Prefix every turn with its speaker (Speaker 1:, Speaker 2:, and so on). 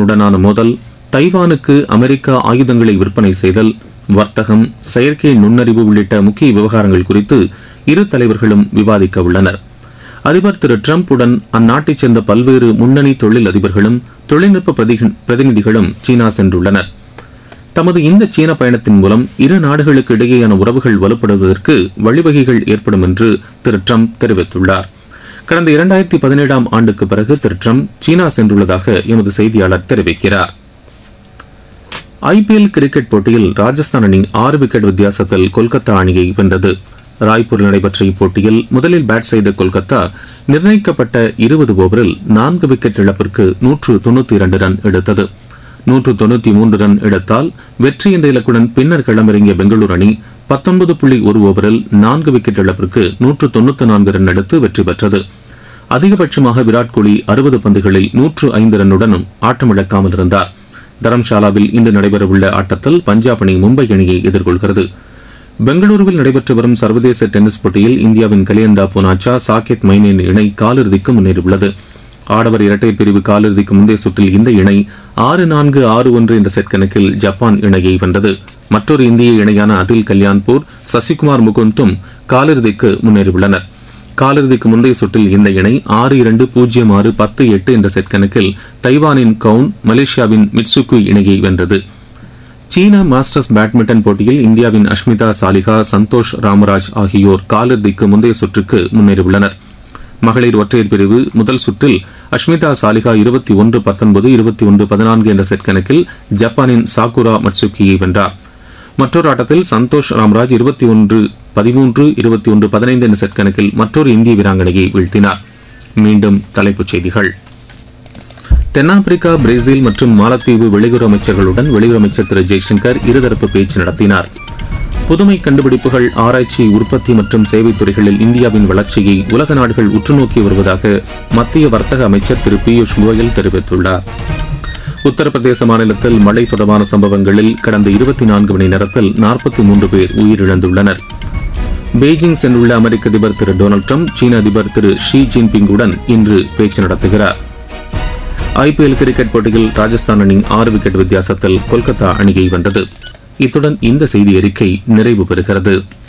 Speaker 1: உடனான மோதல் தைவானுக்கு அமெரிக்கா ஆயுதங்களை விற்பனை செய்தல் வர்த்தகம் செயற்கை நுண்ணறிவு உள்ளிட்ட முக்கிய விவகாரங்கள் குறித்து இரு தலைவர்களும் விவாதிக்க உள்ளனர் அதிபர் திரு டிரம்ப் உடன் அந்நாட்டைச் சேர்ந்த பல்வேறு முன்னணி தொழில் அதிபர்களும் தொழில்நுட்ப பிரதிக- பிரதிநிதிகளும் சீனா சென்றுள்ளனர் தமது இந்த சீன பயணத்தின் மூலம் இரு நாடுகளுக்கு இடையேயான உறவுகள் வலுப்படுவதற்கு வழிவகைகள் ஏற்படும் என்று திரு டிரம்ப் தெரிவித்துள்ளார் கடந்த இரண்டாயிரத்தி பதினேழாம் ஆண்டுக்கு பிறகு திரு டிரம்ப் சீனா சென்றுள்ளதாக எமது செய்தியாளர் தெரிவிக்கிறார் ஐபிஎல் கிரிக்கெட் போட்டியில் ராஜஸ்தான் அணி ஆறு விக்கெட் வித்தியாசத்தில் கொல்கத்தா அணியை வென்றது ராய்ப்பூரில் நடைபெற்ற இப்போட்டியில் முதலில் பேட் செய்த கொல்கத்தா நிர்ணயிக்கப்பட்ட இருபது ஓவரில் நான்கு விக்கெட் இழப்பிற்கு நூற்று தொண்ணூத்தி இரண்டு ரன் எடுத்தது நூற்று தொண்ணூத்தி மூன்று ரன் எடுத்தால் வெற்றி என்ற இலக்குடன் பின்னர் களமிறங்கிய பெங்களூரு அணி பத்தொன்பது புள்ளி ஒரு ஓவரில் நான்கு விக்கெட் இழப்பிற்கு நூற்று தொண்ணூத்தி நான்கு ரன் எடுத்து வெற்றி பெற்றது அதிகபட்சமாக விராட் கோலி அறுபது பந்துகளில் நூற்று ஐந்து ரன்னுடனும் ஆட்டமிழக்காமல் இருந்தார் தரம்சாலாவில் இன்று நடைபெறவுள்ள ஆட்டத்தில் பஞ்சாப் அணி மும்பை அணியை எதிர்கொள்கிறது பெங்களூருவில் நடைபெற்று வரும் சர்வதேச டென்னிஸ் போட்டியில் இந்தியாவின் கலியந்தா புனாச்சா சாகேத் மைனேன் இணை காலிறுதிக்கு முன்னேறியுள்ளது ஆடவர் இரட்டையர் பிரிவு காலிறுதிக்கு முந்தைய சுற்றில் இந்த இணை ஆறு நான்கு ஆறு ஒன்று என்ற செட் கணக்கில் ஜப்பான் இணையை வென்றது மற்றொரு இந்திய இணையான அதில் கல்யாண்பூர் சசிகுமார் முகுந்தும் காலிறுதிக்கு முன்னேறியுள்ளனர் காலிறுதிக்கு முந்தைய சுற்றில் இந்த இணை ஆறு இரண்டு பூஜ்ஜியம் ஆறு பத்து எட்டு என்ற செட் கணக்கில் தைவானின் கவுன் மலேசியாவின் மிட்சுக்கு இணையை வென்றது சீன மாஸ்டர்ஸ் பேட்மிண்டன் போட்டியில் இந்தியாவின் அஷ்மிதா சாலிகா சந்தோஷ் ராமராஜ் ஆகியோர் காலிறுதிக்கு முந்தைய சுற்றுக்கு முன்னேறியுள்ளனர் மகளிர் ஒற்றையர் பிரிவு முதல் சுற்றில் அஷ்மிதா சாலிகா இருபத்தி ஒன்று பத்தொன்பது இருபத்தி ஒன்று பதினான்கு என்ற செட் கணக்கில் ஜப்பானின் சாகுரா மட்சுக்கியை வென்றார் மற்றொரு ஆட்டத்தில் சந்தோஷ் ராமராஜ் இருபத்தி ஒன்று பதிமூன்று இருபத்தி ஒன்று பதினைந்து என்ற செட் கணக்கில் மற்றொரு இந்திய வீராங்கனையை வீழ்த்தினார் மீண்டும் தலைப்புச் செய்திகள் தென்னாப்பிரிக்கா பிரேசில் மற்றும் மாலத்தீவு வெளியுறவு அமைச்சர்களுடன் வெளியுறவு அமைச்சர் திரு ஜெய்சங்கர் இருதரப்பு பேச்சு நடத்தினார் புதுமை கண்டுபிடிப்புகள் ஆராய்ச்சி உற்பத்தி மற்றும் சேவைத் துறைகளில் இந்தியாவின் வளர்ச்சியை உலக நாடுகள் உற்றுநோக்கி வருவதாக மத்திய வர்த்தக அமைச்சர் திரு பியூஷ் கோயல் தெரிவித்துள்ளார் உத்தரப்பிரதேச மாநிலத்தில் மழை தொடர்பான சம்பவங்களில் கடந்த இருபத்தி நான்கு மணி நேரத்தில் நாற்பத்தி மூன்று பேர் உயிரிழந்துள்ளனர் பெய்ஜிங் சென்றுள்ள அமெரிக்க அதிபர் திரு டொனால்டு ட்ரம்ப் சீன அதிபர் திரு ஷி ஜின்பிங்குடன் இன்று பேச்சு நடத்துகிறார் ஐபிஎல் கிரிக்கெட் போட்டியில் ராஜஸ்தான் அணி ஆறு விக்கெட் வித்தியாசத்தில் கொல்கத்தா அணியை வென்றது இத்துடன் இந்த செய்தி அறிக்கை நிறைவு பெறுகிறது